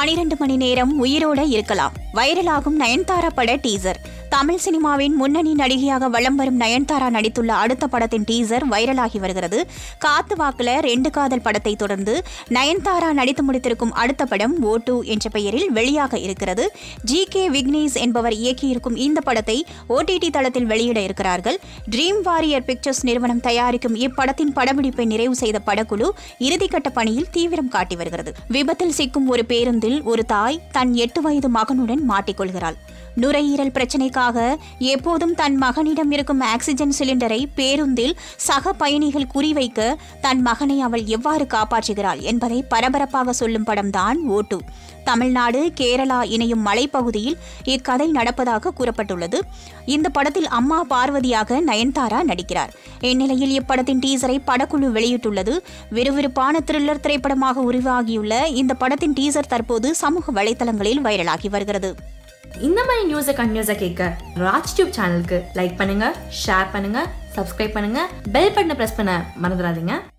பனிரெண்டு மணி நேரம் உயிரோட இருக்கலாம் வைரலாகும் நயன்தாரா பட டீசர் தமிழ் சினிமாவின் முன்னணி நடிகையாக வலம் வரும் நயன்தாரா நடித்துள்ள அடுத்த படத்தின் டீசர் வைரலாகி வருகிறது காத்து வாக்குல ரெண்டு காதல் படத்தை தொடர்ந்து நயன்தாரா நடித்து முடித்திருக்கும் அடுத்த படம் ஓ டூ என்ற பெயரில் வெளியாக இருக்கிறது ஜி கே விக்னேஷ் என்பவர் இயக்கியிருக்கும் இந்த படத்தை ஓடிடி தளத்தில் வெளியிட இருக்கிறார்கள் ட்ரீம் வாரியர் பிக்சர்ஸ் நிறுவனம் தயாரிக்கும் இப்படத்தின் படப்பிடிப்பை நிறைவு செய்த படக்குழு இறுதிக்கட்ட பணியில் தீவிரம் காட்டி வருகிறது விபத்தில் சிக்கும் ஒரு பேருந்தில் ஒரு தாய் தன் எட்டு வயது மகனுடன் மாட்டிக்கொள்கிறாள் நுரையீரல் பிரச்சினைக்காக எப்போதும் தன் மகனிடம் இருக்கும் ஆக்சிஜன் சிலிண்டரை பேருந்தில் சக பயணிகள் குறிவைக்க தன் மகனை அவள் எவ்வாறு காப்பாற்றுகிறாள் என்பதை பரபரப்பாக சொல்லும் படம்தான் ஓட்டு தமிழ்நாடு கேரளா இணையும் மலைப்பகுதியில் இக்கதை நடப்பதாக கூறப்பட்டுள்ளது இந்த படத்தில் அம்மா பார்வதியாக நயன்தாரா நடிக்கிறார் இந்நிலையில் இப்படத்தின் டீசரை படக்குழு வெளியிட்டுள்ளது விறுவிறுப்பான த்ரில்லர் திரைப்படமாக உருவாகியுள்ள இந்த படத்தின் டீசர் தற்போது சமூக வலைதளங்களில் வைரலாகி வருகிறது இந்த மாதிரி நியூஸை கண்டினியூஸாக கேட்க ராஜ் டியூப் சேனலுக்கு லைக் பண்ணுங்க ஷேர் பண்ணுங்க சப்ஸ்கிரைப் பண்ணுங்க பெல் பட்டனை ப்ரெஸ் பண்ண மறந்துடாதீங்க